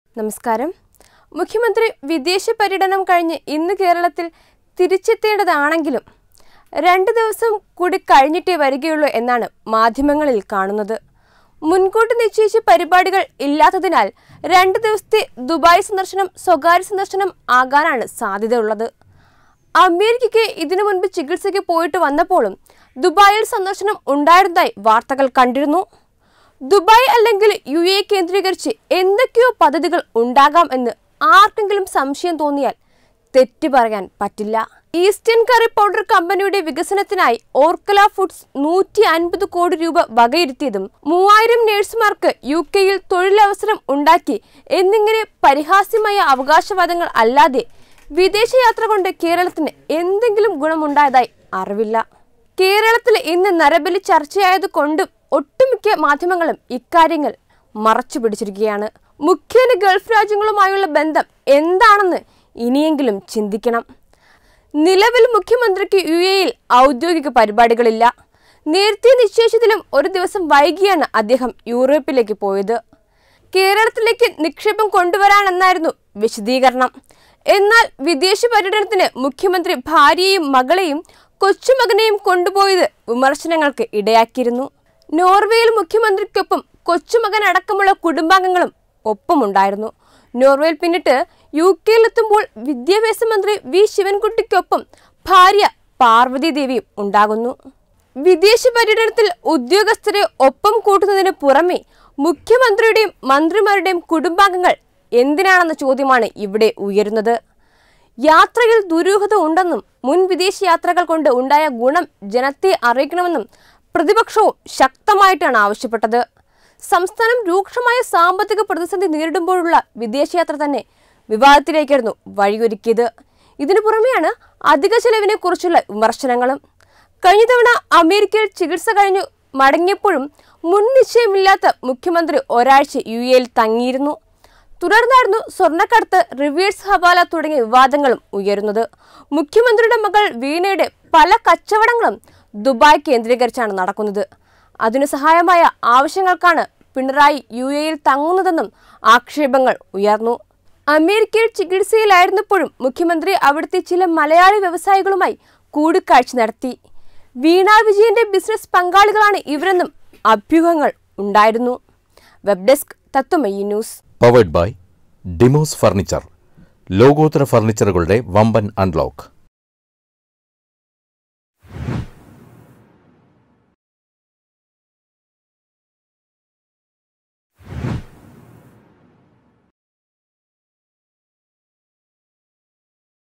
നമസ്കാരം മുഖ്യമന്ത്രി വിദേശ പര്യടനം കഴിഞ്ഞ് ഇന്ന് കേരളത്തിൽ തിരിച്ചെത്തേണ്ടതാണെങ്കിലും രണ്ട് ദിവസം കൂടി കഴിഞ്ഞിട്ടേ വരികയുള്ളൂ എന്നാണ് മാധ്യമങ്ങളിൽ കാണുന്നത് മുൻകൂട്ടി നിശ്ചയിച്ച പരിപാടികൾ ഇല്ലാത്തതിനാൽ രണ്ട് ദിവസത്തെ ദുബായ് സന്ദർശനം സ്വകാര്യ സന്ദർശനം ആകാനാണ് സാധ്യതയുള്ളത് അമേരിക്കയ്ക്ക് ഇതിനു മുൻപ് ചികിത്സയ്ക്ക് പോയിട്ട് വന്നപ്പോഴും ദുബായിൽ സന്ദർശനം ഉണ്ടായിരുന്നതായി വാർത്തകൾ കണ്ടിരുന്നു ദുബായ് അല്ലെങ്കിൽ യു എ കേന്ദ്രീകരിച്ച് എന്തൊക്കെയോ പദ്ധതികൾ ഉണ്ടാകാം എന്ന് ആർക്കെങ്കിലും സംശയം തോന്നിയാൽ തെറ്റ് പറയാൻ പറ്റില്ല ഈസ്റ്റേൺ കറി പൗഡർ കമ്പനിയുടെ വികസനത്തിനായി ഓർക്കല ഫുഡ്സ് നൂറ്റി അൻപത് കോടി രൂപ വകയിരുത്തിയതും മൂവായിരം നഴ്സുമാർക്ക് യു കെയിൽ തൊഴിലവസരം ഉണ്ടാക്കി എന്നിങ്ങനെ പരിഹാസ്യമായ അവകാശവാദങ്ങൾ അല്ലാതെ വിദേശയാത്ര കൊണ്ട് കേരളത്തിന് എന്തെങ്കിലും ഗുണമുണ്ടായതായി അറിവില്ല കേരളത്തിൽ ഇന്ന് നരബലി ചർച്ചയായത് കൊണ്ടും ഒട്ടുമിക്ക മാധ്യമങ്ങളും ഇക്കാര്യങ്ങൾ മറച്ചു പിടിച്ചിരിക്കുകയാണ് മുഖ്യന് ഗൾഫ് രാജ്യങ്ങളുമായുള്ള ബന്ധം എന്താണെന്ന് ഇനിയെങ്കിലും ചിന്തിക്കണം നിലവിൽ മുഖ്യമന്ത്രിക്ക് യു എയിൽ ഔദ്യോഗിക പരിപാടികളില്ല നേരത്തെ നിശ്ചയിച്ചതിലും ഒരു ദിവസം വൈകിയാണ് അദ്ദേഹം യൂറോപ്പിലേക്ക് പോയത് കേരളത്തിലേക്ക് നിക്ഷേപം കൊണ്ടുവരാനെന്നായിരുന്നു വിശദീകരണം എന്നാൽ വിദേശ പര്യടനത്തിന് മുഖ്യമന്ത്രി ഭാര്യയെയും മകളെയും കൊച്ചുമകനെയും കൊണ്ടുപോയത് വിമർശനങ്ങൾക്ക് ഇടയാക്കിയിരുന്നു നോർവേയിൽ മുഖ്യമന്ത്രിക്കൊപ്പം കൊച്ചുമകൻ അടക്കമുള്ള കുടുംബാംഗങ്ങളും ഒപ്പമുണ്ടായിരുന്നു നോർവേയിൽ പിന്നിട്ട് യു കെയിലെത്തുമ്പോൾ വിദ്യാഭ്യാസ മന്ത്രി വി ശിവൻകുട്ടിക്കൊപ്പം ഭാര്യ പാർവതി ദേവിയും ഉണ്ടാകുന്നു വിദേശ പര്യടനത്തിൽ ഉദ്യോഗസ്ഥരെ ഒപ്പം കൂട്ടുന്നതിന് പുറമെ മുഖ്യമന്ത്രിയുടെയും മന്ത്രിമാരുടെയും കുടുംബാംഗങ്ങൾ എന്തിനാണെന്ന ചോദ്യമാണ് ഇവിടെ ഉയരുന്നത് യാത്രയിൽ ദുരൂഹത ഉണ്ടെന്നും മുൻ വിദേശ യാത്രകൾ കൊണ്ട് ഉണ്ടായ ഗുണം ജനത്തെ അറിയിക്കണമെന്നും പ്രതിപക്ഷവും ശക്തമായിട്ടാണ് ആവശ്യപ്പെട്ടത് സംസ്ഥാനം രൂക്ഷമായ സാമ്പത്തിക പ്രതിസന്ധി നേരിടുമ്പോഴുള്ള വിദേശയാത്ര തന്നെ വിവാദത്തിലേക്കായിരുന്നു വഴിയൊരുക്കിയത് ഇതിനു പുറമെയാണ് അധിക ചെലവിനെ കുറിച്ചുള്ള വിമർശനങ്ങളും കഴിഞ്ഞ തവണ അമേരിക്കയിൽ ചികിത്സ കഴിഞ്ഞു മടങ്ങിയപ്പോഴും മുൻ നിശ്ചയമില്ലാത്ത മുഖ്യമന്ത്രി ഒരാഴ്ച യു എയിൽ തങ്ങിയിരുന്നു തുടർന്നായിരുന്നു സ്വർണ്ണക്കടത്ത് റിവേഴ്സ് ഹവാല തുടങ്ങിയ വിവാദങ്ങളും ഉയരുന്നത് മുഖ്യമന്ത്രിയുടെ മകൾ വീണയുടെ പല കച്ചവടങ്ങളും ദുബായ് കേന്ദ്രീകരിച്ചാണ് നടക്കുന്നത് അതിനു സഹായമായ ആവശ്യങ്ങൾക്കാണ് പിണറായി യു എയിൽ തങ്ങുന്നതെന്നും ആക്ഷേപങ്ങൾ ഉയർന്നു അമേരിക്കയിൽ ചികിത്സയിലായിരുന്നപ്പോഴും മുഖ്യമന്ത്രി അവിടുത്തെ ചില മലയാളി വ്യവസായികളുമായി കൂടിക്കാഴ്ച നടത്തി വീണ വിജയന്റെ ബിസിനസ് പങ്കാളികളാണ് ഇവരെന്നും അഭ്യൂഹങ്ങൾ ഉണ്ടായിരുന്നു web desk Tatwamayi news powered by Demos furniture ലോകോത്തര ഫർണിച്ചറുകളുടെ വമ്പൻ അൺലോക്ക്